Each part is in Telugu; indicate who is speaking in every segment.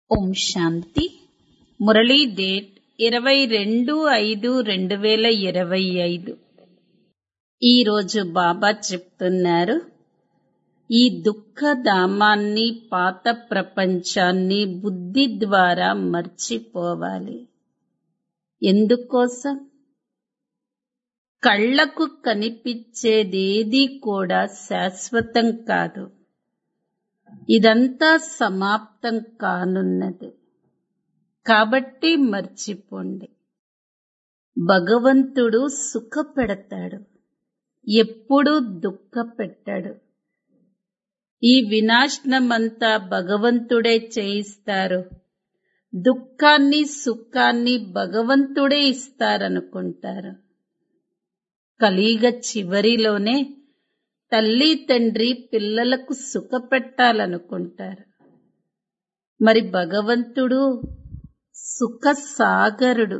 Speaker 1: ఓం శాంతి మురళీ డేట్ ఇరవై రెండు ఐదు రెండు వేల ఇరవై ఐదు ఈరోజు బాబా చెప్తున్నారు ఈ దుఃఖధామాన్ని పాత ప్రపంచాన్ని బుద్ధి ద్వారా మర్చిపోవాలి ఎందుకోసం కళ్లకు కనిపించేదేది కూడా శాశ్వతం కాదు ఇదంతా సమాప్తం కానున్నది కాబట్టి మర్చిపోండి భగవంతుడు సుఖ పెడతాడు ఎప్పుడూ దుఃఖ పెట్టాడు ఈ వినాశనమంతా భగవంతుడే చేయిస్తారు దుఃఖాన్ని సుఖాన్ని భగవంతుడే ఇస్తారనుకుంటారు కలియుగ చివరిలోనే తల్లి తండ్రి పిల్లలకు సుఖ పెట్టాలనుకుంటారు మరి భగవంతుడు సుఖ సాగరుడు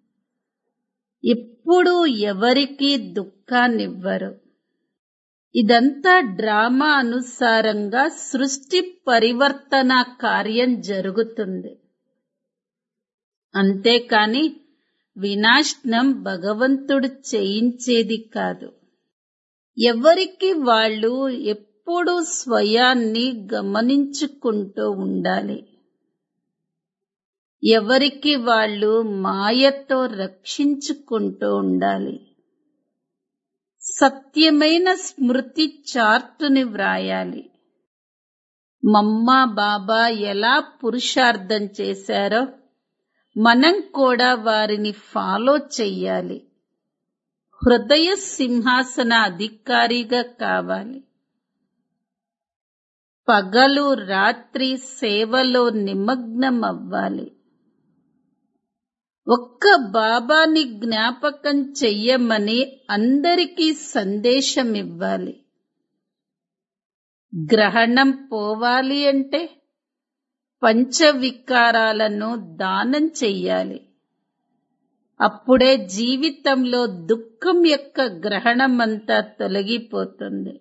Speaker 1: ఎప్పుడూ ఎవరికి దుఃఖాన్నివ్వరు ఇదంతా డ్రామా అనుసారంగా సృష్టి పరివర్తన కార్యం జరుగుతుంది అంతేకాని వినాశనం భగవంతుడు చేయించేది కాదు ఎవరికి వాళ్ళు ఎప్పుడూ స్వయాన్ని గమనించుకుంటూ ఉండాలి ఎవరికి వాళ్ళు మాయతో రక్షించుకుంటూ ఉండాలి సత్యమైన స్మృతి చార్టుని వ్రాయాలి మమ్మ బాబా ఎలా పురుషార్థం చేశారో మనం కూడా వారిని ఫాలో చెయ్యాలి హృదయ సింహాసన అధికారిగా కావాలి పగలు రాత్రి సేవలో నిమగ్నం అవ్వాలి ఒక్క బాబాని జ్ఞాపకం చెయ్యమని అందరికీ సందేశం ఇవ్వాలి గ్రహణం పోవాలి అంటే పంచవికారాలను దానం చెయ్యాలి అప్పుడే జీవితంలో దుఃఖం యొక్క గ్రహణమంతా తొలగిపోతుంది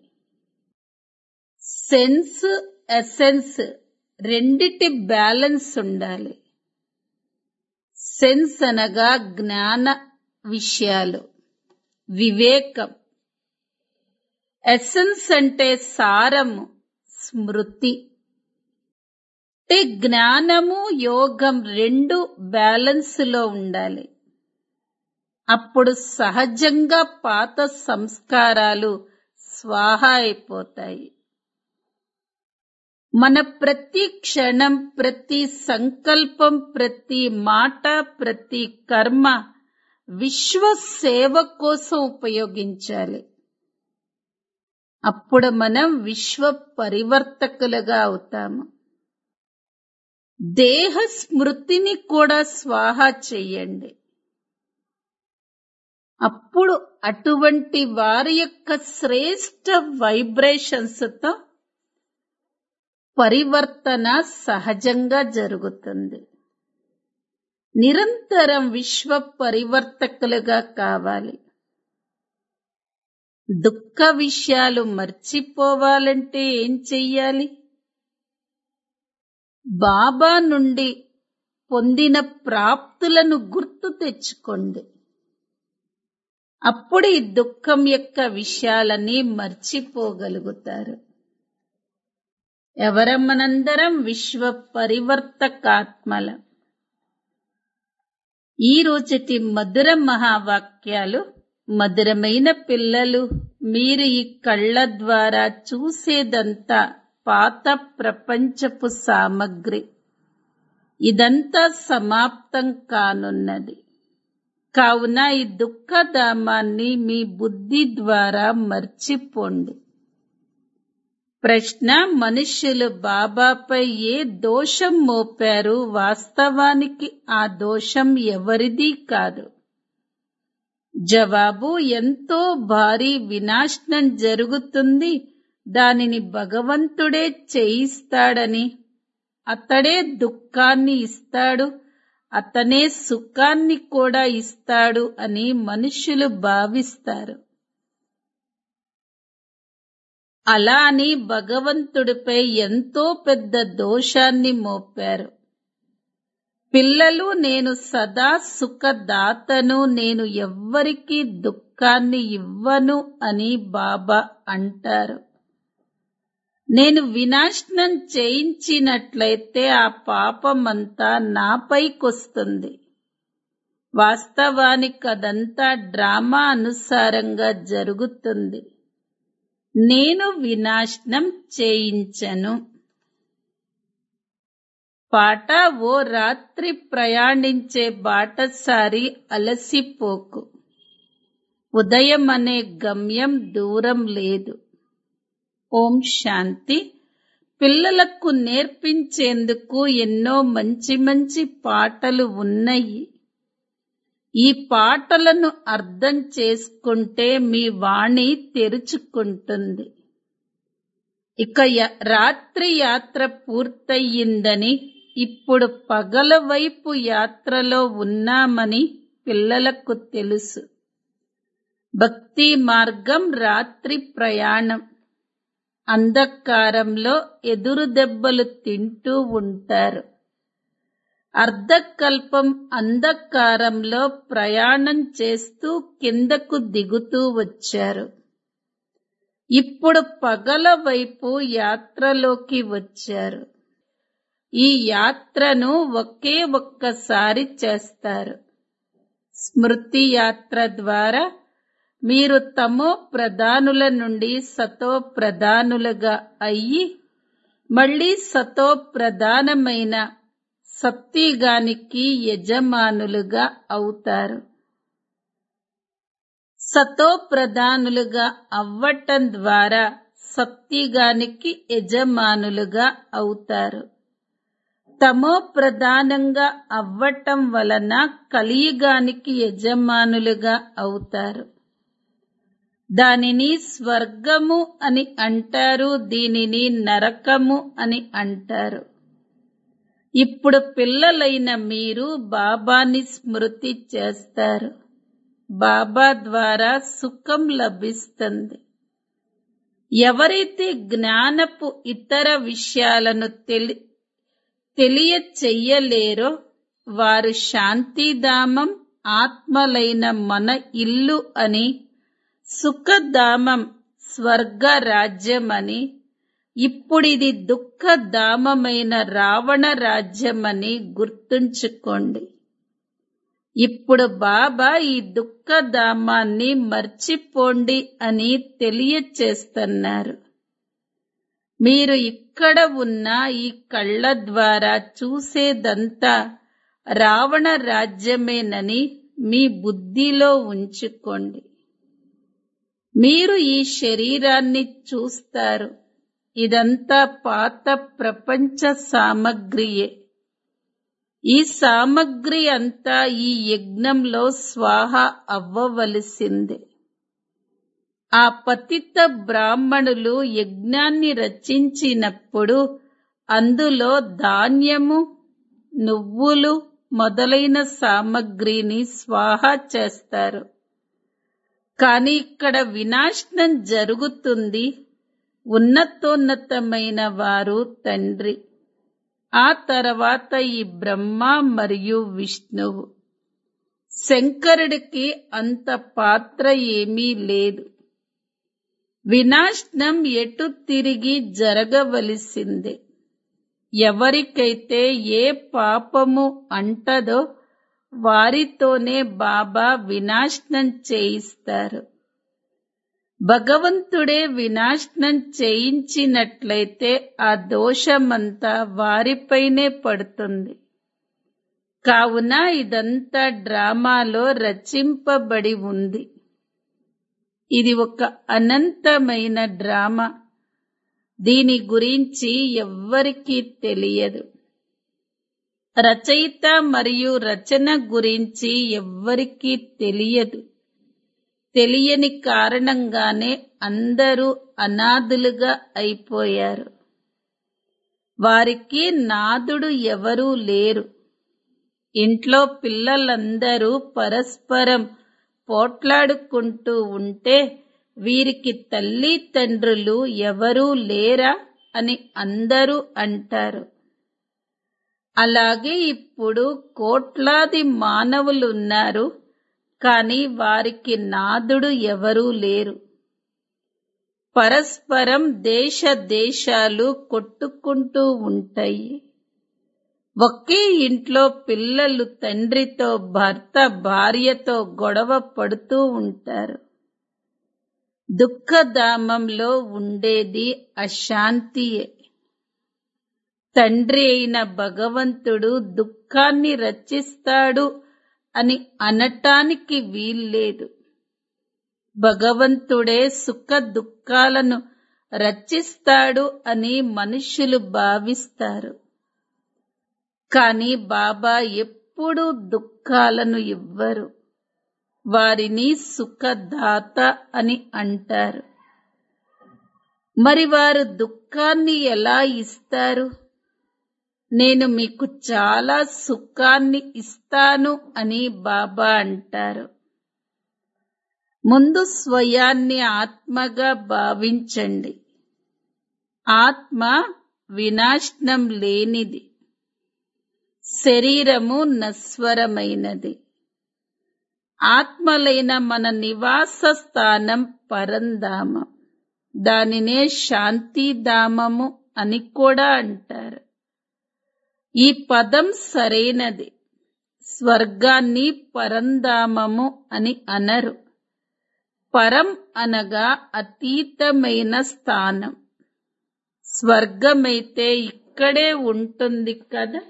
Speaker 1: సెన్స్ ఎసెన్స్ రెండిటి బ్యాలెన్స్ ఉండాలి సెన్స్ అనగా జ్ఞాన విషయాలు వివేకం ఎసెన్స్ అంటే సారము స్మృతి అంటే జ్ఞానము యోగం రెండు బ్యాలెన్స్ లో ఉండాలి అప్పుడు సహజంగా పాత సంస్కారాలు స్వాహ అయిపోతాయి మన ప్రతి క్షణం ప్రతి సంకల్పం ప్రతి మాట ప్రతి కర్మ విశ్వ సేవ కోసం ఉపయోగించాలి అప్పుడు మనం విశ్వ పరివర్తకులుగా అవుతాము దేహ స్మృతిని కూడా స్వాహ చెయ్యండి అప్పుడు అటువంటి వారి యొక్క శ్రేష్ట వైబ్రేషన్స్ తో పరివర్తన సహజంగా జరుగుతుంది నిరంతరం విశ్వ పరివర్తకులుగా కావాలి దుఃఖ విషయాలు మర్చిపోవాలంటే ఏం చెయ్యాలి బాబా నుండి పొందిన ప్రాప్తులను గుర్తు తెచ్చుకోండి అప్పుడు ఈ దుఃఖం యొక్క విషయాలని మర్చిపోగలుగుతారు ఎవరమ్మనందరం విశ్వ పరివర్తకాత్మల ఈ రోజుటి మధుర మహావాక్యాలు మధురమైన పిల్లలు మీరు ఈ కళ్ళ ద్వారా చూసేదంతా పాత ప్రపంచపు సామగ్రి ఇదంతా సమాప్తం కానున్నది కావున ఈ దుఃఖధామాన్ని మీ బుద్ధి ద్వారా మర్చిపోండి ప్రశ్న మనుష్యులు బాబాపై ఏ దోషం మోపారు వాస్తవానికి ఆ దోషం ఎవరిది కాదు జవాబు ఎంతో భారీ వినాశనం జరుగుతుంది దానిని భగవంతుడే చేయిస్తాడని అతడే దుఃఖాన్ని ఇస్తాడు అతనే సుఖాన్ని కూడా ఇస్తాడు అని మనుష్యులు భావిస్తారు అలా అని భగవంతుడిపై ఎంతో పెద్ద దోషాన్ని మోపారు పిల్లలు నేను సదా సుఖదాతను నేను ఎవ్వరికి దుఃఖాన్ని ఇవ్వను అని బాబా అంటారు నేను వినాశనం చేయించినట్లయితే ఆ పాపమంతా నాపైకొస్తుంది వాస్తవానికి అదంతా డ్రామా అనుసారంగా జరుగుతుంది నేను వినాశనం చేయించను పాట ఓ రాత్రి ప్రయాణించే బాటసారి అలసిపోకు ఉదయం అనే గమ్యం దూరం లేదు ఓం శాంతి పిల్లలకు నేర్పించేందుకు ఎన్నో మంచి మంచి పాటలు ఉన్నాయి ఈ పాటలను అర్థం చేసుకుంటే మీ వాణి తెరుచుకుంటుంది ఇక య- రాత్రి యాత్ర పూర్తయిందని ఇప్పుడు పగల వైపు యాత్రలో ఉన్నామని పిల్లలకు తెలుసు భక్తి మార్గం రాత్రి ప్రయాణం అంధకారంలో ఎదురు దెబ్బలు తింటూ ఉంటారు అర్ధకల్పం అంధకారంలో ప్రయాణం చేస్తూ కిందకు దిగుతూ వచ్చారు ఇప్పుడు పగల వైపు యాత్రలోకి వచ్చారు ఈ యాత్రను ఒకే ఒక్కసారి చేస్తారు స్మృతి యాత్ర ద్వారా మీరు తమో ప్రధానుల నుండి సతో ప్రధానులుగా అయ్యి మళ్ళీ సతో ప్రధానమైన సత్తిగానికి యజమానులుగా అవుతారు సతో ప్రధానులుగా అవ్వటం ద్వారా సత్తిగానికి యజమానులుగా అవుతారు తమో ప్రధానంగా అవ్వటం వలన కలియుగానికి యజమానులుగా అవుతారు దానిని స్వర్గము అని అంటారు దీనిని నరకము అని అంటారు ఇప్పుడు పిల్లలైన మీరు బాబాని స్మృతి చేస్తారు బాబా ద్వారా సుఖం లభిస్తుంది ఎవరైతే జ్ఞానపు ఇతర విషయాలను తెలి తెలియచెయ్యలేరో వారు శాంతిధామం ఆత్మలైన మన ఇల్లు అని సుఖధామం స్వర్గ రాజ్యమని ఇప్పుడిది దుఃఖధామమైన రావణ రాజ్యమని గుర్తుంచుకోండి ఇప్పుడు బాబా ఈ దుఃఖధామాన్ని మర్చిపోండి అని తెలియచేస్తున్నారు మీరు ఇక్కడ ఉన్న ఈ కళ్ళ ద్వారా చూసేదంతా రావణ రాజ్యమేనని మీ బుద్ధిలో ఉంచుకోండి మీరు ఈ శరీరాన్ని చూస్తారు ఇదంతా పాత ప్రపంచ సామగ్రియే ఈ సామగ్రి అంతా ఈ యజ్ఞంలో స్వాహ అవ్వవలసిందే ఆ పతిత బ్రాహ్మణులు యజ్ఞాన్ని రచించినప్పుడు అందులో ధాన్యము నువ్వులు మొదలైన సామగ్రిని స్వాహ చేస్తారు కానీ ఇక్కడ వినాశనం జరుగుతుంది ఉన్నతోన్నతమైన వారు తండ్రి ఆ తర్వాత ఈ బ్రహ్మ మరియు విష్ణువు శంకరుడికి అంత పాత్ర ఏమీ లేదు వినాశనం ఎటు తిరిగి జరగవలసిందే ఎవరికైతే ఏ పాపము అంటదో వారితోనే బాబా వినాశనం చేయిస్తారు భగవంతుడే వినాశనం చేయించినట్లయితే ఆ దోషమంతా వారిపైనే పడుతుంది కావున ఇదంతా డ్రామాలో రచింపబడి ఉంది ఇది ఒక అనంతమైన డ్రామా దీని గురించి ఎవ్వరికీ తెలియదు రచయిత మరియు రచన గురించి ఎవ్వరికీ తెలియదు తెలియని కారణంగానే అందరూ అనాథులుగా అయిపోయారు వారికి నాదుడు ఎవరూ లేరు ఇంట్లో పిల్లలందరూ పరస్పరం పోట్లాడుకుంటూ ఉంటే వీరికి తల్లి తండ్రులు ఎవరూ లేరా అని అందరూ అంటారు అలాగే ఇప్పుడు కోట్లాది మానవులున్నారు కానీ వారికి నాదుడు ఎవరూ లేరు పరస్పరం దేశ దేశాలు కొట్టుకుంటూ ఉంటాయి ఒకే ఇంట్లో పిల్లలు తండ్రితో భర్త భార్యతో గొడవ పడుతూ ఉంటారు దుఃఖధామంలో ఉండేది అశాంతియే తండ్రి అయిన భగవంతుడు దుఃఖాన్ని రచిస్తాడు అని అనటానికి వీల్లేదు భగవంతుడే సుఖ దుఃఖాలను రచిస్తాడు అని మనుషులు భావిస్తారు కానీ బాబా ఎప్పుడూ దుఃఖాలను ఇవ్వరు వారిని సుఖదాత అని అంటారు మరి వారు దుఃఖాన్ని ఎలా ఇస్తారు నేను మీకు చాలా సుఖాన్ని ఇస్తాను అని బాబా అంటారు ముందు స్వయాన్ని ఆత్మగా భావించండి ఆత్మ వినాశనం లేనిది శరీరము నశ్వరమైనది ఆత్మలైన మన నివాస స్థానం పరంధామం దానినే శాంతిధామము అని కూడా అంటారు ఈ పదం సరైనది స్వర్గాన్ని పరంధామము అని అనరు పరం అనగా అతీతమైన స్థానం స్వర్గమైతే ఇక్కడే ఉంటుంది కదా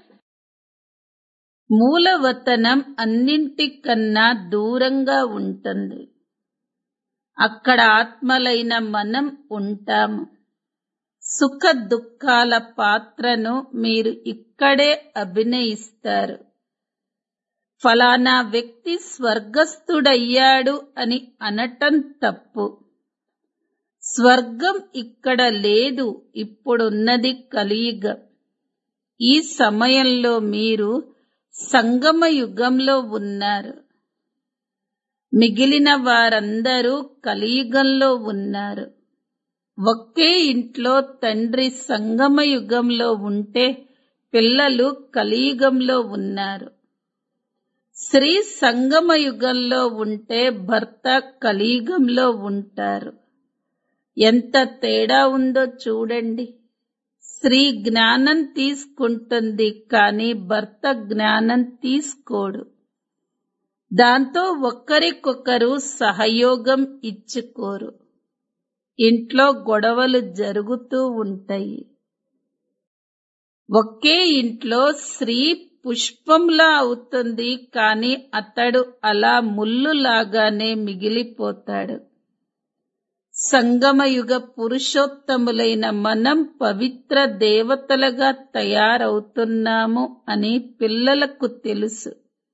Speaker 1: మూలవతనం అన్నింటికన్నా దూరంగా ఉంటుంది అక్కడ ఆత్మలైన మనం ఉంటాము సుఖ దుఃఖాల పాత్రను మీరు ఇక్కడే అభినయిస్తారు ఫలానా వ్యక్తి స్వర్గస్థుడయ్యాడు అని అనటం తప్పు స్వర్గం ఇక్కడ లేదు ఇప్పుడున్నది కలియుగం ఈ సమయంలో మీరు సంగమ యుగంలో ఉన్నారు మిగిలిన వారందరూ కలియుగంలో ఉన్నారు ఒకే ఇంట్లో తండ్రి సంగమ యుగంలో ఉంటే పిల్లలు కలియుగంలో ఉన్నారు స్త్రీ సంగమ యుగంలో ఉంటే భర్త కలియుగంలో ఉంటారు ఎంత తేడా ఉందో చూడండి స్త్రీ జ్ఞానం తీసుకుంటుంది కానీ భర్త జ్ఞానం తీసుకోడు దాంతో ఒకరికొకరు సహయోగం ఇచ్చుకోరు ఇంట్లో గొడవలు జరుగుతూ ఉంటాయి ఒకే ఇంట్లో స్త్రీ పుష్పంలా అవుతుంది కానీ అతడు అలా ముల్లులాగానే మిగిలిపోతాడు సంగమయుగ పురుషోత్తములైన మనం పవిత్ర దేవతలుగా తయారవుతున్నాము అని పిల్లలకు తెలుసు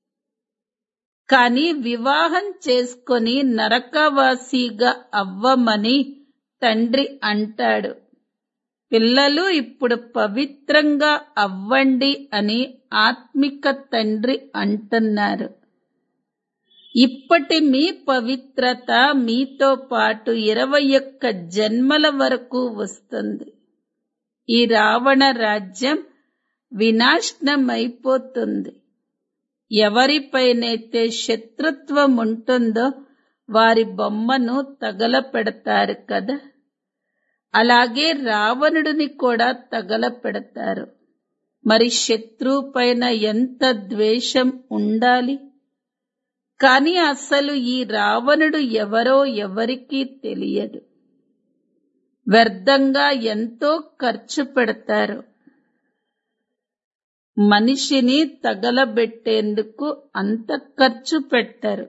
Speaker 1: కానీ వివాహం చేసుకొని నరకవాసిగా అవ్వమని తండ్రి అంటాడు పిల్లలు ఇప్పుడు పవిత్రంగా అవ్వండి అని ఆత్మిక తండ్రి అంటున్నారు ఇప్పటి మీ పవిత్రత మీతో పాటు ఇరవై ఒక్క జన్మల వరకు వస్తుంది ఈ రావణ రాజ్యం వినాశనమైపోతుంది ఎవరిపైనైతే శత్రుత్వం ఉంటుందో వారి బొమ్మను తగలపెడతారు కదా అలాగే రావణుడిని కూడా తగలపెడతారు మరి శత్రువు పైన ఎంత ద్వేషం ఉండాలి కాని అసలు ఈ రావణుడు ఎవరో ఎవరికీ తెలియదు వ్యర్థంగా ఎంతో ఖర్చు పెడతారు మనిషిని తగలబెట్టేందుకు అంత ఖర్చు పెట్టరు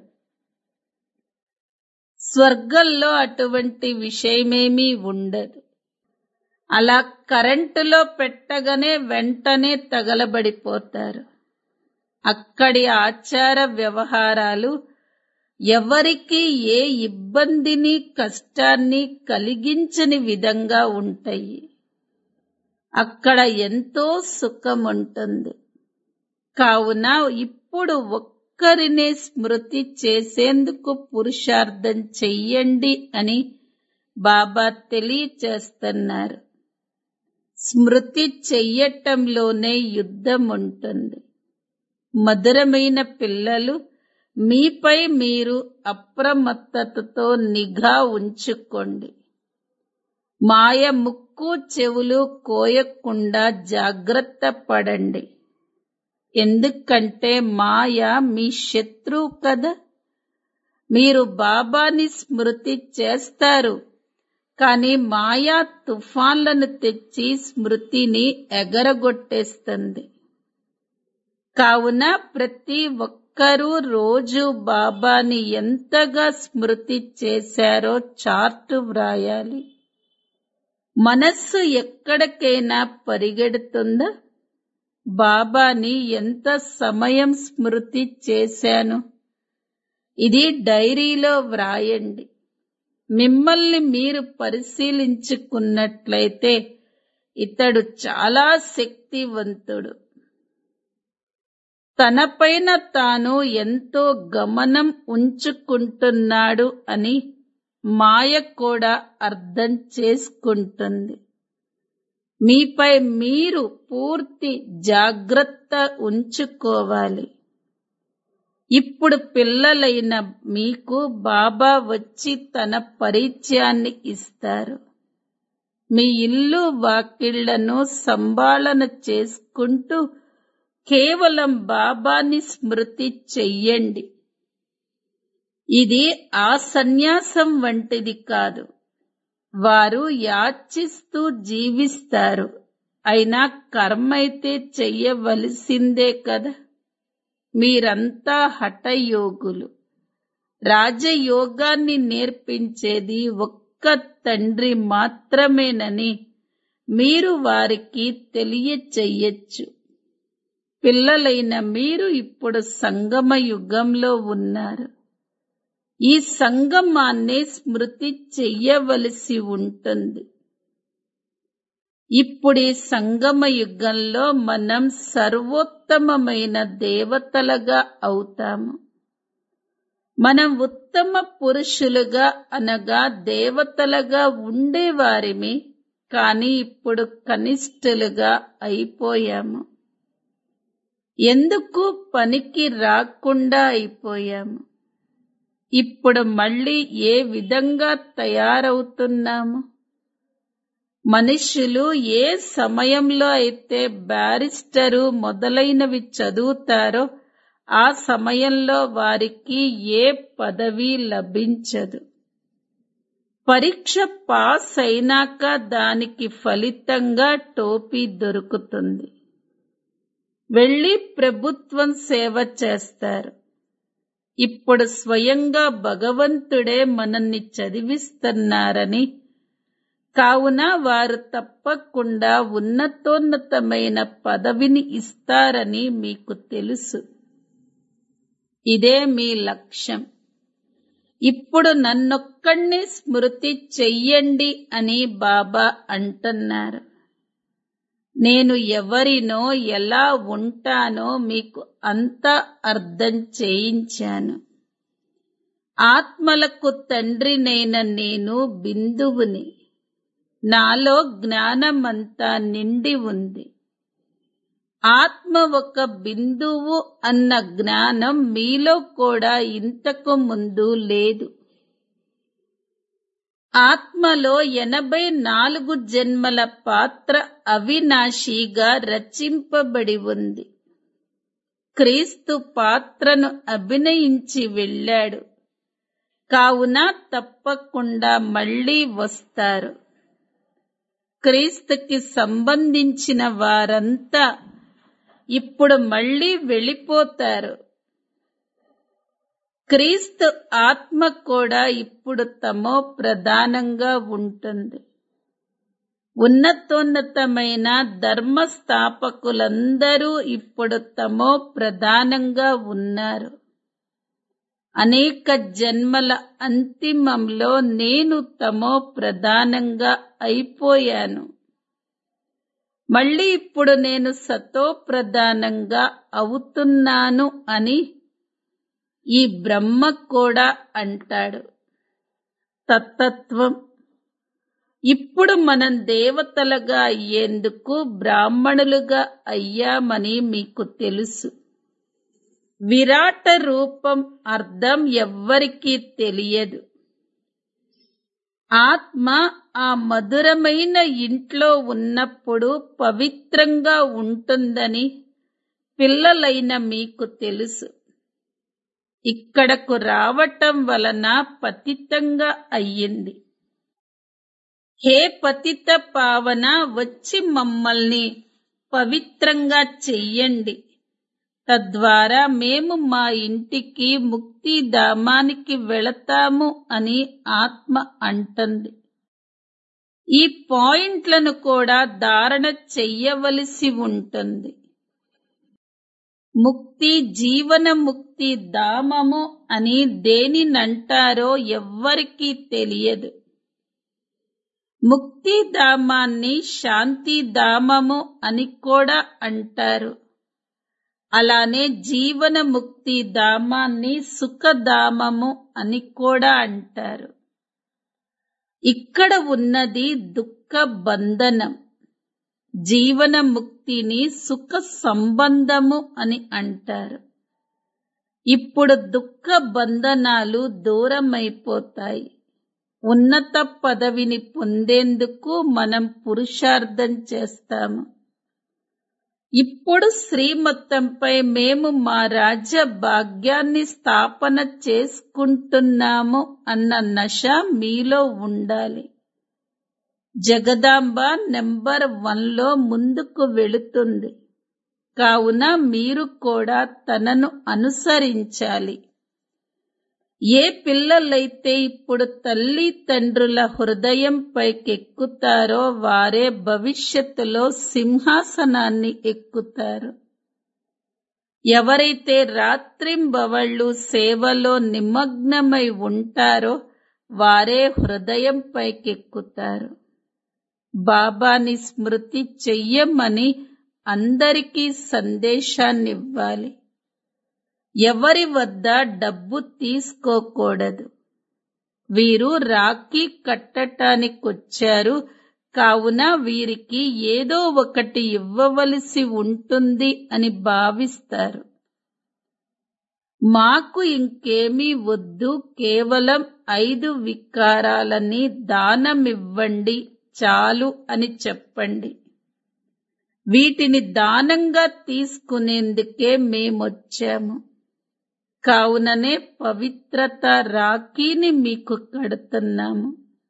Speaker 1: స్వర్గంలో అటువంటి విషయమేమీ ఉండదు అలా కరెంటులో పెట్టగానే వెంటనే తగలబడిపోతారు అక్కడి ఆచార వ్యవహారాలు ఎవరికి ఏ ఇబ్బందిని కష్టాన్ని కలిగించని విధంగా ఉంటాయి అక్కడ ఎంతో సుఖం ఉంటుంది కావున ఇప్పుడు ఒక్కరినే స్మృతి చేసేందుకు పురుషార్థం చెయ్యండి అని బాబా తెలియచేస్తున్నారు స్మృతి చెయ్యటంలోనే యుద్ధం ఉంటుంది మధురమైన పిల్లలు మీపై మీరు అప్రమత్తతతో నిఘా ఉంచుకోండి మాయ ముక్కు చెవులు కోయకుండా జాగ్రత్త పడండి ఎందుకంటే మాయ మీ శత్రువు కదా మీరు బాబాని స్మృతి చేస్తారు కానీ మాయా తుఫాన్లను తెచ్చి స్మృతిని ఎగరగొట్టేస్తుంది కావున ప్రతి ఒక్కరూ రోజు బాబాని ఎంతగా స్మృతి చేశారో చార్టు వ్రాయాలి మనస్సు ఎక్కడికైనా పరిగెడుతుందా బాబాని ఎంత సమయం స్మృతి చేశాను ఇది డైరీలో వ్రాయండి మిమ్మల్ని మీరు పరిశీలించుకున్నట్లయితే ఇతడు చాలా శక్తివంతుడు తనపైన తాను ఎంతో గమనం ఉంచుకుంటున్నాడు అని మాయ కూడా అర్థం చేసుకుంటుంది మీపై మీరు పూర్తి జాగ్రత్త ఉంచుకోవాలి ఇప్పుడు పిల్లలైన మీకు బాబా వచ్చి తన పరిచయాన్ని ఇస్తారు మీ ఇల్లు వాకిళ్లను సంభాళన చేసుకుంటూ కేవలం బాబాని స్మృతి చెయ్యండి ఇది ఆ సన్యాసం వంటిది కాదు వారు యాచిస్తూ జీవిస్తారు అయినా కర్మైతే చెయ్యవలసిందే కదా మీరంతా హఠయోగులు రాజయోగాన్ని నేర్పించేది ఒక్క తండ్రి మాత్రమేనని మీరు వారికి తెలియచెయ్యొచ్చు పిల్లలైన మీరు ఇప్పుడు సంగమ యుగంలో ఉన్నారు ఈ సంగమాన్ని స్మృతి చెయ్యవలసి ఉంటుంది ఇప్పుడు ఈ సంగమ యుగంలో మనం సర్వోత్తమమైన దేవతలుగా అవుతాము మనం ఉత్తమ పురుషులుగా అనగా దేవతలుగా ఉండేవారిమి కానీ ఇప్పుడు కనిష్ఠులుగా అయిపోయాము ఎందుకు పనికి రాకుండా అయిపోయాము ఇప్పుడు మళ్ళీ ఏ విధంగా తయారవుతున్నాము మనుషులు ఏ సమయంలో అయితే బ్యారిస్టరు మొదలైనవి చదువుతారో ఆ సమయంలో వారికి ఏ పదవి లభించదు పరీక్ష పాస్ అయినాక దానికి ఫలితంగా టోపీ దొరుకుతుంది వెళ్లి ప్రభుత్వం సేవ చేస్తారు ఇప్పుడు స్వయంగా భగవంతుడే మనల్ని చదివిస్తున్నారని కావున వారు తప్పకుండా ఉన్నతోన్నతమైన పదవిని ఇస్తారని మీకు తెలుసు ఇదే మీ లక్ష్యం ఇప్పుడు నన్నొక్కడిని స్మృతి చెయ్యండి అని బాబా అంటున్నారు నేను ఎవరినో ఎలా ఉంటానో మీకు అంతా అర్థం చేయించాను ఆత్మలకు తండ్రినైన నేను బిందువుని నాలో జ్ఞానమంతా నిండి ఉంది ఆత్మ ఒక బిందువు అన్న జ్ఞానం మీలో కూడా ఇంతకు ముందు లేదు ఆత్మలో ఎనభై నాలుగు జన్మల పాత్ర అవినాశిగా రచింపబడి ఉంది క్రీస్తు పాత్రను అభినయించి వెళ్ళాడు కావున తప్పకుండా మళ్ళీ వస్తారు క్రీస్తుకి సంబంధించిన వారంతా ఇప్పుడు మళ్ళీ వెళ్ళిపోతారు క్రీస్తు ఆత్మ కూడా ఇప్పుడు తమో ప్రధానంగా ఉంటుంది ఉన్నతోన్నతమైన ధర్మస్థాపకులందరూ ఇప్పుడు తమో ప్రధానంగా ఉన్నారు అనేక జన్మల అంతిమంలో నేను తమో ప్రధానంగా అయిపోయాను మళ్ళీ ఇప్పుడు నేను సతో ప్రధానంగా అవుతున్నాను అని ఈ బ్రహ్మ కూడా అంటాడు తత్తత్వం ఇప్పుడు మనం దేవతలుగా అయ్యేందుకు బ్రాహ్మణులుగా అయ్యామని మీకు తెలుసు విరాట రూపం అర్థం ఎవ్వరికీ తెలియదు ఆత్మ ఆ మధురమైన ఇంట్లో ఉన్నప్పుడు పవిత్రంగా ఉంటుందని పిల్లలైన మీకు తెలుసు ఇక్కడకు రావటం వలన పతితంగా అయ్యింది హే పతిత పావన వచ్చి మమ్మల్ని పవిత్రంగా చెయ్యండి తద్వారా మేము మా ఇంటికి ముక్తిధామానికి వెళతాము అని ఆత్మ అంటుంది ఈ పాయింట్లను కూడా ధారణ చెయ్యవలసి ఉంటుంది ముక్తి జీవన ముక్తి ధామము అని దేనినంటారో ఎవ్వరికీ తెలియదు ముక్తి ధామాన్ని శాంతి ధామము అని కూడా అంటారు అలానే జీవన ముక్తి ధామాన్ని సుఖధామము అని కూడా అంటారు ఇక్కడ ఉన్నది దుఃఖ బంధనం జీవన ముక్తిని సుఖ సంబంధము అని అంటారు ఇప్పుడు దుఃఖ బంధనాలు దూరమైపోతాయి ఉన్నత పదవిని పొందేందుకు మనం పురుషార్థం చేస్తాము ఇప్పుడు శ్రీమతంపై మేము మా రాజ్య భాగ్యాన్ని స్థాపన చేసుకుంటున్నాము అన్న నశ మీలో ఉండాలి జగదాంబ నెంబర్ వన్లో ముందుకు వెళుతుంది కావున మీరు కూడా తనను అనుసరించాలి ఏ పిల్లలైతే ఇప్పుడు తల్లి తండ్రుల హృదయం పైకెక్కుతారో వారే భవిష్యత్తులో సింహాసనాన్ని ఎక్కుతారు ఎవరైతే రాత్రింబవళ్ళు సేవలో నిమగ్నమై ఉంటారో వారే హృదయం పైకెక్కుతారు బాబాని స్మృతి చెయ్యమని అందరికీ సందేశాన్నివ్వాలి ఎవరి వద్ద డబ్బు తీసుకోకూడదు వీరు రాఖీ కట్టటానికొచ్చారు కావున వీరికి ఏదో ఒకటి ఇవ్వవలసి ఉంటుంది అని భావిస్తారు మాకు ఇంకేమీ వద్దు కేవలం ఐదు వికారాలని దానమివ్వండి చాలు అని చెప్పండి వీటిని దానంగా తీసుకునేందుకే మేమొచ్చాము కావుననే పవిత్రత రాఖీని మీకు కడుతున్నాము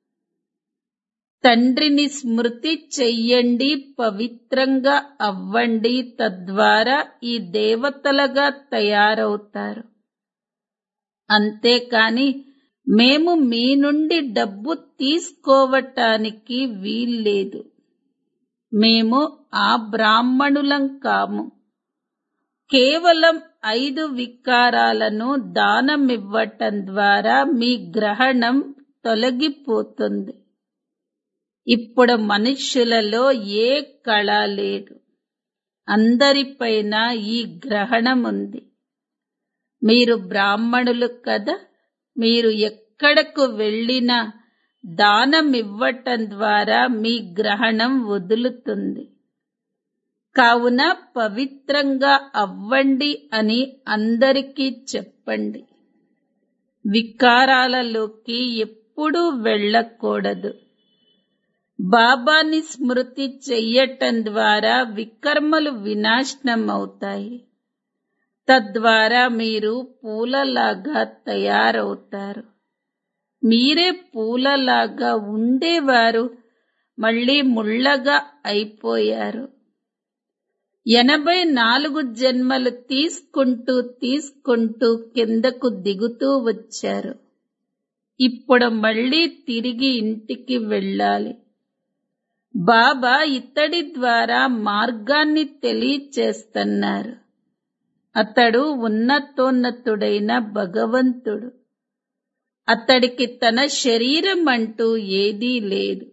Speaker 1: తండ్రిని స్మృతి చెయ్యండి పవిత్రంగా అవ్వండి తద్వారా ఈ దేవతలుగా తయారవుతారు అంతేకాని మేము మీ నుండి డబ్బు తీసుకోవటానికి వీల్లేదు మేము ఆ బ్రాహ్మణులం కాము కేవలం ఐదు వికారాలను దానమివ్వటం ద్వారా మీ గ్రహణం తొలగిపోతుంది ఇప్పుడు మనుష్యులలో ఏ కళ లేదు అందరిపైన ఈ గ్రహణం ఉంది మీరు బ్రాహ్మణులు కదా మీరు ఎక్కడకు వెళ్ళినా దానం ఇవ్వటం ద్వారా మీ గ్రహణం వదులుతుంది కావున పవిత్రంగా అవ్వండి అని అందరికీ చెప్పండి వికారాలలోకి ఎప్పుడూ వెళ్ళకూడదు బాబాని స్మృతి చెయ్యటం ద్వారా వికర్మలు వినాశనం అవుతాయి తద్వారా మీరు పూలలాగా తయారవుతారు మీరే పూలలాగా ఉండేవారు మళ్ళీ ముళ్ళగా అయిపోయారు ఎనభై నాలుగు జన్మలు తీసుకుంటూ తీసుకుంటూ కిందకు దిగుతూ వచ్చారు ఇప్పుడు మళ్ళీ తిరిగి ఇంటికి వెళ్ళాలి బాబా ఇతడి ద్వారా మార్గాన్ని తెలియచేస్తున్నారు అతడు ఉన్నతోన్నతుడైన భగవంతుడు అతడికి తన శరీరం అంటూ ఏదీ లేదు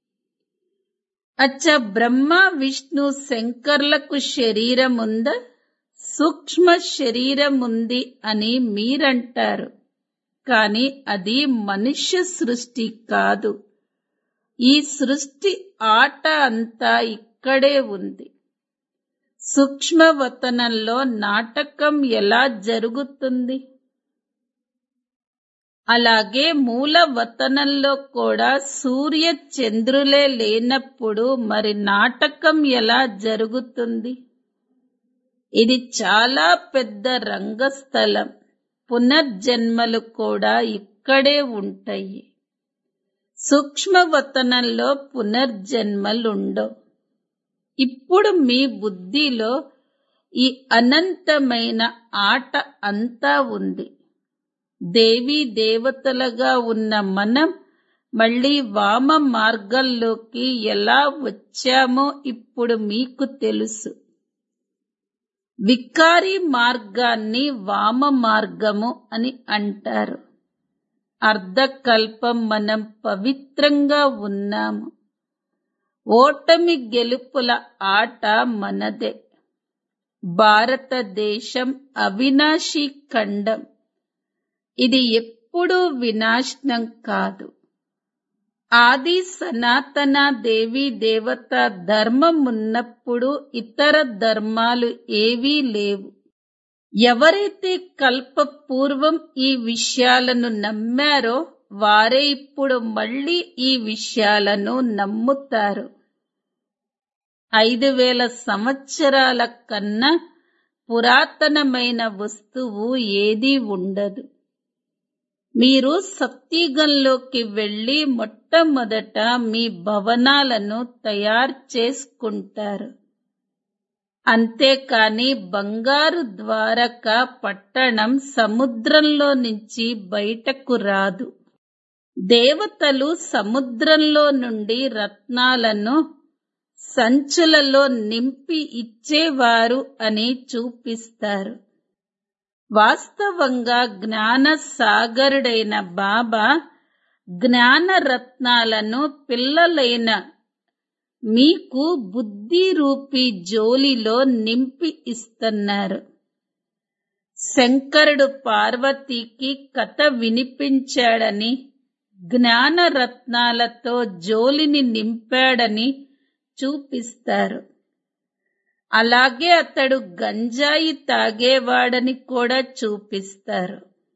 Speaker 1: అచ్చ బ్రహ్మ విష్ణు శంకర్లకు శరీరం ఉందా సూక్ష్మ శరీరం ఉంది అని మీరంటారు కానీ అది మనుష్య సృష్టి కాదు ఈ సృష్టి ఆట అంతా ఇక్కడే ఉంది సూక్ష్మవతనంలో నాటకం ఎలా జరుగుతుంది అలాగే మూల వతనంలో కూడా సూర్య చంద్రులే లేనప్పుడు మరి నాటకం ఎలా జరుగుతుంది ఇది చాలా పెద్ద రంగస్థలం పునర్జన్మలు కూడా ఇక్కడే ఉంటాయి సూక్ష్మవతనంలో పునర్జన్మలుండవు ఇప్పుడు మీ బుద్ధిలో ఈ అనంతమైన ఆట అంతా ఉంది దేవీ దేవతలుగా ఉన్న మనం మళ్ళీ వామ మార్గంలోకి ఎలా వచ్చామో ఇప్పుడు మీకు తెలుసు వికారి మార్గాన్ని వామ మార్గము అని అంటారు అర్ధకల్పం మనం పవిత్రంగా ఉన్నాము ఓటమి గెలుపుల ఆట మనదే భారతదేశం అవినాశి ఖండం ఇది ఎప్పుడూ వినాశనం కాదు ఆది సనాతన దేవి దేవత ధర్మం ఉన్నప్పుడు ఇతర ధర్మాలు ఏవీ లేవు ఎవరైతే కల్ప పూర్వం ఈ విషయాలను నమ్మారో వారే ఇప్పుడు మళ్ళీ ఈ విషయాలను నమ్ముతారు ఐదు వేల సంవత్సరాల కన్నా పురాతనమైన వస్తువు ఏదీ ఉండదు మీరు సత్యుగంలోకి వెళ్లి మొట్టమొదట మీ భవనాలను తయారు చేసుకుంటారు అంతేకాని బంగారు ద్వారక పట్టణం సముద్రంలో నుంచి బయటకు రాదు దేవతలు సముద్రంలో నుండి రత్నాలను సంచులలో నింపి ఇచ్చేవారు అని చూపిస్తారు వాస్తవంగా జ్ఞాన సాగరుడైన బాబా జ్ఞాన రత్నాలను పిల్లలైన మీకు బుద్ధి రూపీ జోలిలో నింపి ఇస్తున్నారు శంకరుడు పార్వతీకి కథ వినిపించాడని జ్ఞాన రత్నాలతో జోలిని నింపాడని చూపిస్తారు అలాగే అతడు గంజాయి తాగేవాడని కూడా చూపిస్తారు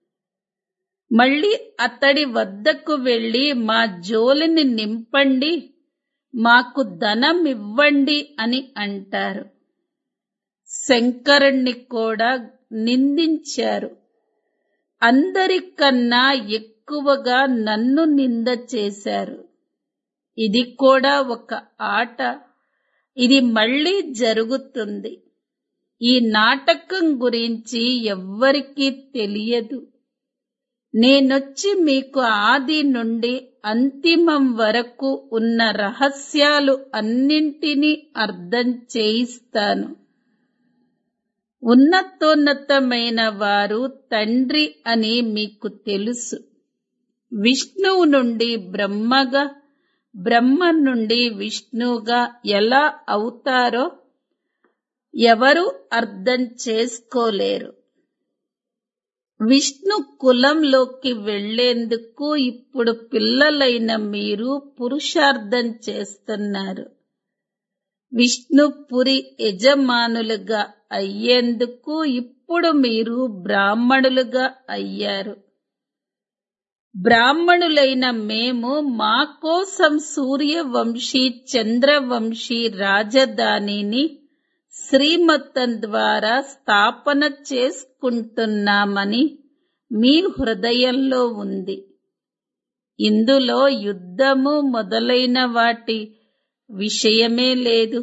Speaker 1: మళ్ళీ అతడి వద్దకు వెళ్లి మా జోలిని నింపండి మాకు ధనం ఇవ్వండి అని అంటారు శంకరుణ్ణి కూడా నిందించారు అందరికన్నా ఎక్కువగా నన్ను నింద చేశారు ఇది కూడా ఒక ఆట ఇది మళ్ళీ జరుగుతుంది ఈ నాటకం గురించి ఎవ్వరికీ తెలియదు నేనొచ్చి మీకు ఆది నుండి అంతిమం వరకు ఉన్న రహస్యాలు అన్నింటినీ అర్థం చేయిస్తాను ఉన్నతోన్నతమైన వారు తండ్రి అని మీకు తెలుసు విష్ణువు నుండి బ్రహ్మగా బ్రహ్మ నుండి విష్ణువుగా ఎలా అవుతారో ఎవరు అర్థం చేసుకోలేరు విష్ణు కులంలోకి వెళ్లేందుకు ఇప్పుడు పిల్లలైన మీరు పురుషార్థం చేస్తున్నారు విష్ణుపురి యజమానులుగా అయ్యేందుకు ఇప్పుడు మీరు బ్రాహ్మణులుగా అయ్యారు బ్రాహ్మణులైన మేము మా కోసం సూర్యవంశీ చంద్రవంశీ రాజధానిని శ్రీమతం ద్వారా స్థాపన చేసుకుంటున్నామని మీ హృదయంలో ఉంది ఇందులో యుద్ధము మొదలైన వాటి విషయమే లేదు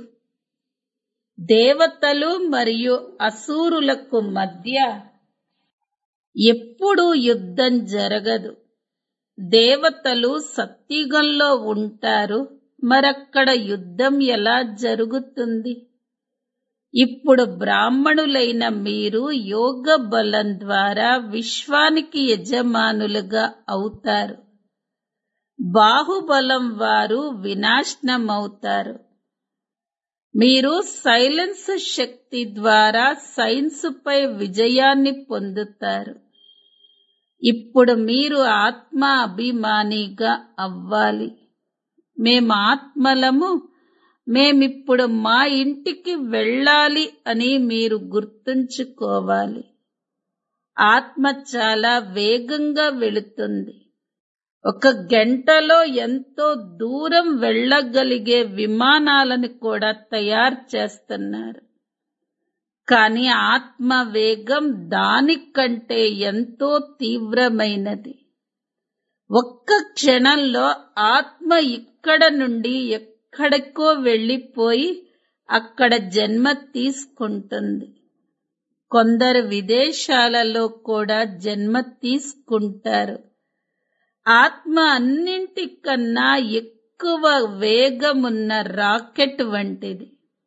Speaker 1: దేవతలు మరియు అసూరులకు మధ్య ఎప్పుడూ యుద్ధం జరగదు దేవతలు సత్యుగంలో ఉంటారు మరక్కడ యుద్ధం ఎలా జరుగుతుంది ఇప్పుడు బ్రాహ్మణులైన మీరు యోగ బలం ద్వారా విశ్వానికి యజమానులుగా అవుతారు బాహుబలం వారు వినాశనమవుతారు మీరు సైలెన్స్ శక్తి ద్వారా సైన్స్ పై విజయాన్ని పొందుతారు ఇప్పుడు మీరు ఆత్మ అభిమానిగా అవ్వాలి మేం ఆత్మలము మేమిప్పుడు మా ఇంటికి వెళ్ళాలి అని మీరు గుర్తుంచుకోవాలి ఆత్మ చాలా వేగంగా వెళుతుంది ఒక గంటలో ఎంతో దూరం వెళ్ళగలిగే విమానాలను కూడా తయారు చేస్తున్నారు కానీ ఆత్మ వేగం దానికంటే ఎంతో తీవ్రమైనది ఒక్క క్షణంలో ఆత్మ ఇక్కడ నుండి ఎక్కడికో వెళ్ళిపోయి అక్కడ జన్మ తీసుకుంటుంది కొందరు విదేశాలలో కూడా జన్మ తీసుకుంటారు ఆత్మ అన్నింటికన్నా ఎక్కువ వేగమున్న రాకెట్ వంటిది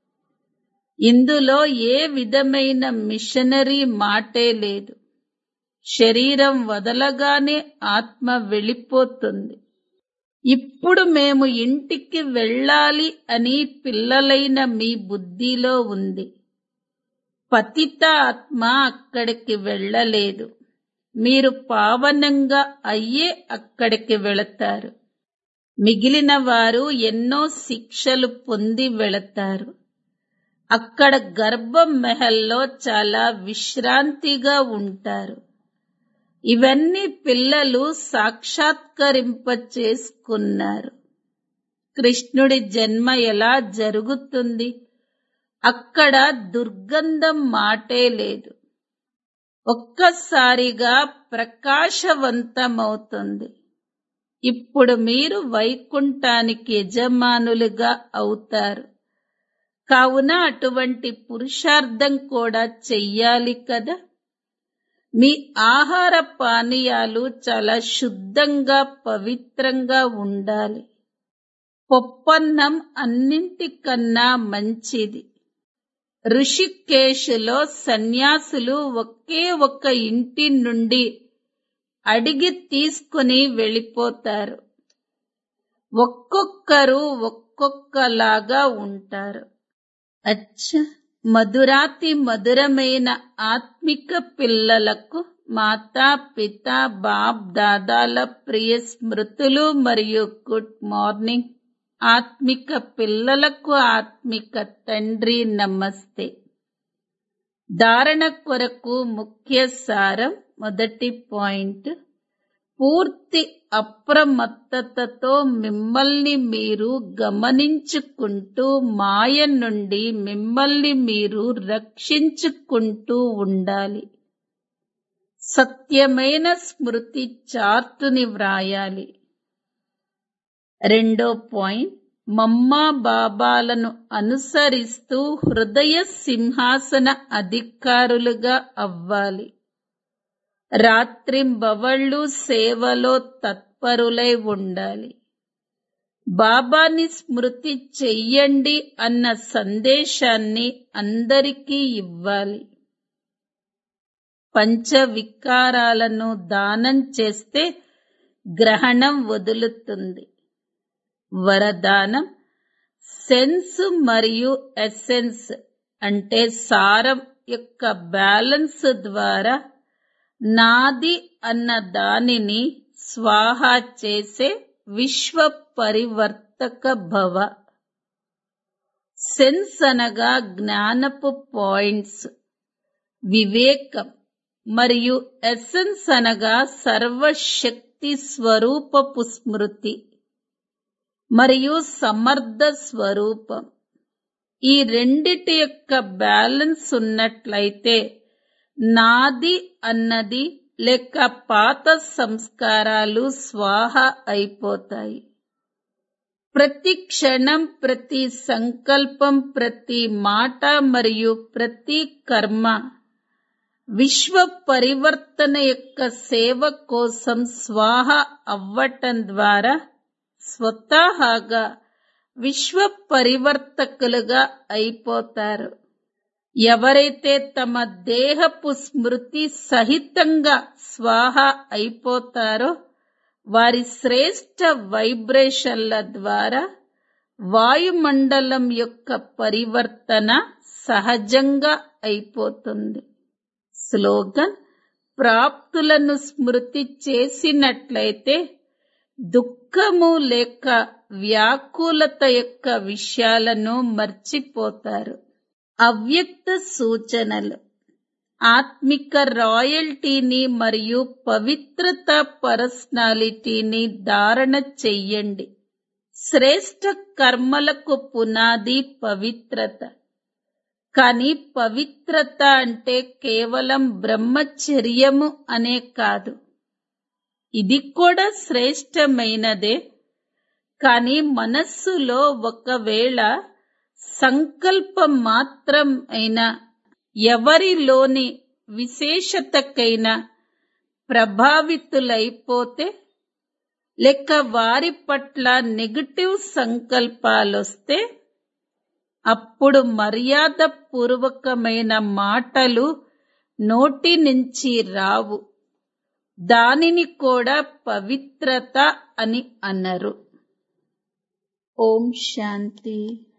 Speaker 1: ఇందులో ఏ విధమైన మిషనరీ మాటే లేదు శరీరం వదలగానే ఆత్మ వెళ్ళిపోతుంది ఇప్పుడు మేము ఇంటికి వెళ్ళాలి అని పిల్లలైన మీ బుద్ధిలో ఉంది పతిత ఆత్మ అక్కడికి వెళ్ళలేదు మీరు పావనంగా అయ్యే అక్కడికి వెళతారు మిగిలిన వారు ఎన్నో శిక్షలు పొంది వెళతారు అక్కడ గర్భం మెహల్లో చాలా విశ్రాంతిగా ఉంటారు ఇవన్నీ పిల్లలు సాక్షాత్కరింప చేసుకున్నారు కృష్ణుడి జన్మ ఎలా జరుగుతుంది అక్కడ దుర్గంధం మాటే లేదు ఒక్కసారిగా ప్రకాశవంతమవుతుంది ఇప్పుడు మీరు వైకుంఠానికి యజమానులుగా అవుతారు కావున అటువంటి పురుషార్థం కూడా చెయ్యాలి కదా మీ ఆహార పానీయాలు చాలా శుద్ధంగా పవిత్రంగా ఉండాలి పొప్పన్నం అన్నింటికన్నా మంచిది ఋషికేశులో సన్యాసులు ఒకే ఒక్క ఇంటి నుండి అడిగి తీసుకుని వెళ్ళిపోతారు ఒక్కొక్కరు ఒక్కొక్కలాగా ఉంటారు అచ్చ మధురాతి మధురమైన ఆత్మిక పిల్లలకు మాతా పిత బాప్ దాదాల ప్రియ స్మృతులు మరియు గుడ్ మార్నింగ్ ఆత్మిక పిల్లలకు ఆత్మిక తండ్రి నమస్తే ధారణ కొరకు ముఖ్య సారం మొదటి పాయింట్ పూర్తి అప్రమత్తతతో మిమ్మల్ని మీరు గమనించుకుంటూ మాయ నుండి మిమ్మల్ని మీరు రక్షించుకుంటూ ఉండాలి సత్యమైన స్మృతి చార్టుని వ్రాయాలి రెండో పాయింట్ మమ్మా బాబాలను అనుసరిస్తూ హృదయ సింహాసన అధికారులుగా అవ్వాలి రాత్రింబవళ్ళు సేవలో తత్పరులై ఉండాలి బాబాని స్మృతి చెయ్యండి అన్న సందేశాన్ని అందరికీ ఇవ్వాలి పంచ వికారాలను దానం చేస్తే గ్రహణం వదులుతుంది వరదానం సెన్స్ మరియు ఎసెన్స్ అంటే సారం యొక్క బ్యాలెన్స్ ద్వారా నాది అన్న దానిని స్వాహా చేసే విశ్వ పరివర్తక భవ సెన్స్ అనగా జ్ఞానపు పాయింట్స్ వివేకం మరియు ఎసెన్స్ అనగా సర్వశక్తి స్వరూపపు స్మృతి మరియు సమర్థ స్వరూపం ఈ రెండిటి యొక్క బ్యాలెన్స్ ఉన్నట్లయితే నాది అన్నది లేక పాత సంస్కారాలు స్వాహ అయిపోతాయి ప్రతి క్షణం ప్రతి సంకల్పం ప్రతి మాట మరియు ప్రతి కర్మ విశ్వ పరివర్తన యొక్క సేవ కోసం స్వాహ అవ్వటం ద్వారా స్వతహాగా విశ్వ పరివర్తకులుగా అయిపోతారు ఎవరైతే తమ దేహపు స్మృతి సహితంగా స్వాహ అయిపోతారో వారి శ్రేష్ట వైబ్రేషన్ల ద్వారా వాయుమండలం యొక్క పరివర్తన సహజంగా అయిపోతుంది స్లోగన్ ప్రాప్తులను స్మృతి చేసినట్లయితే దుఃఖము లేక వ్యాకులత యొక్క విషయాలను మర్చిపోతారు అవ్యక్త సూచనలు ఆత్మిక రాయల్టీని మరియు పవిత్రత పర్సనాలిటీని ధారణ చెయ్యండి శ్రేష్ట కర్మలకు పునాది పవిత్రత కానీ పవిత్రత అంటే కేవలం బ్రహ్మచర్యము అనే కాదు ఇది కూడా శ్రేష్టమైనదే కానీ మనస్సులో ఒకవేళ సంకల్పం మాత్రం అయినా ఎవరిలోని విశేషతకైనా ప్రభావితులైపోతే లేక వారి పట్ల నెగటివ్ సంకల్పాలొస్తే అప్పుడు మర్యాద పూర్వకమైన మాటలు నోటి నుంచి రావు దానిని కూడా పవిత్రత అని అన్నారు ఓం శాంతి